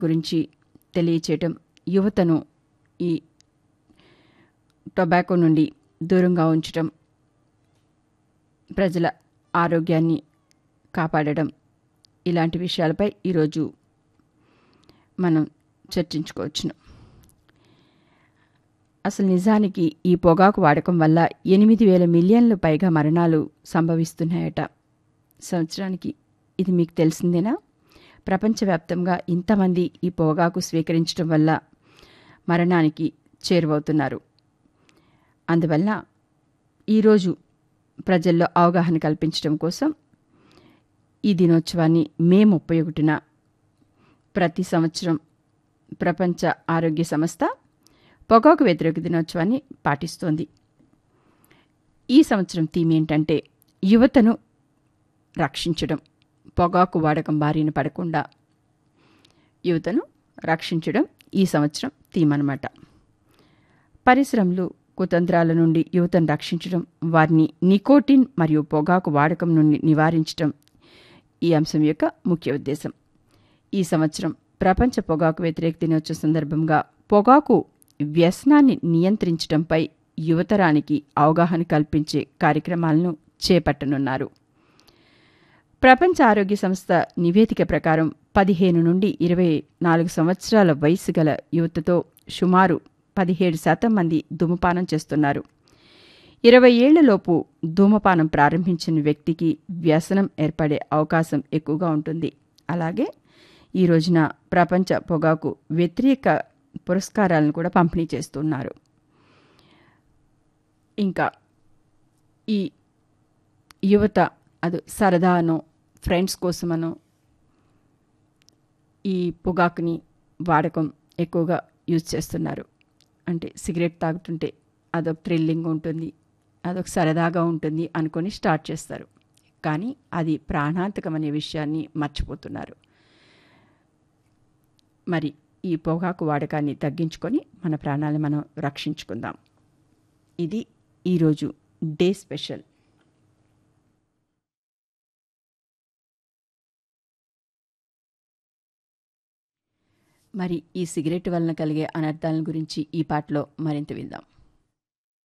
గురించి తెలియచేయటం యువతను ఈ టొబాకో నుండి దూరంగా ఉంచటం ప్రజల ఆరోగ్యాన్ని కాపాడడం ఇలాంటి విషయాలపై ఈరోజు మనం చర్చించుకోవచ్చును అసలు నిజానికి ఈ పొగాకు వాడకం వల్ల ఎనిమిది వేల మిలియన్లు పైగా మరణాలు సంభవిస్తున్నాయట సంవత్సరానికి ఇది మీకు తెలిసిందేనా ప్రపంచవ్యాప్తంగా ఇంతమంది ఈ పొగాకు స్వీకరించడం వల్ల మరణానికి చేరువవుతున్నారు అందువల్ల ఈరోజు ప్రజల్లో అవగాహన కల్పించడం కోసం ఈ దినోత్సవాన్ని మే ముప్పై ఒకటిన ప్రతి సంవత్సరం ప్రపంచ ఆరోగ్య సంస్థ పొగాకు వ్యతిరేక దినోత్సవాన్ని పాటిస్తోంది ఈ సంవత్సరం థీమ్ ఏంటంటే యువతను రక్షించడం పొగాకు వాడకం బారిన పడకుండా యువతను రక్షించడం ఈ సంవత్సరం థీమ్ అనమాట పరిశ్రమలు కుతంత్రాల నుండి యువతను రక్షించడం వారిని నికోటిన్ మరియు పొగాకు వాడకం నుండి నివారించడం ఈ అంశం యొక్క ముఖ్య ఉద్దేశం ఈ సంవత్సరం ప్రపంచ పొగాకు వ్యతిరేక దినోత్సవ సందర్భంగా పొగాకు వ్యసనాన్ని నియంత్రించడంపై యువతరానికి అవగాహన కల్పించే కార్యక్రమాలను చేపట్టనున్నారు ప్రపంచ ఆరోగ్య సంస్థ నివేదిక ప్రకారం పదిహేను నుండి ఇరవై నాలుగు సంవత్సరాల వయసు గల యువతతో సుమారు పదిహేడు శాతం మంది ధూమపానం చేస్తున్నారు ఇరవై ఏళ్లలోపు ధూమపానం ప్రారంభించిన వ్యక్తికి వ్యసనం ఏర్పడే అవకాశం ఎక్కువగా ఉంటుంది అలాగే ఈ రోజున ప్రపంచ పొగాకు వ్యతిరేక పురస్కారాలను కూడా పంపిణీ చేస్తున్నారు ఇంకా ఈ యువత అది సరదానో ఫ్రెండ్స్ కోసమనో ఈ పొగాకుని వాడకం ఎక్కువగా యూజ్ చేస్తున్నారు అంటే సిగరెట్ తాగుతుంటే అదొక థ్రిల్లింగ్ ఉంటుంది అదొక సరదాగా ఉంటుంది అనుకొని స్టార్ట్ చేస్తారు కానీ అది ప్రాణాంతకమనే విషయాన్ని మర్చిపోతున్నారు మరి ఈ పొగాకు వాడకాన్ని తగ్గించుకొని మన ప్రాణాలను మనం రక్షించుకుందాం ఇది ఈరోజు డే స్పెషల్ మరి ఈ సిగరెట్ వలన కలిగే అనర్థాల గురించి ఈ పాటలో మరింత విందాం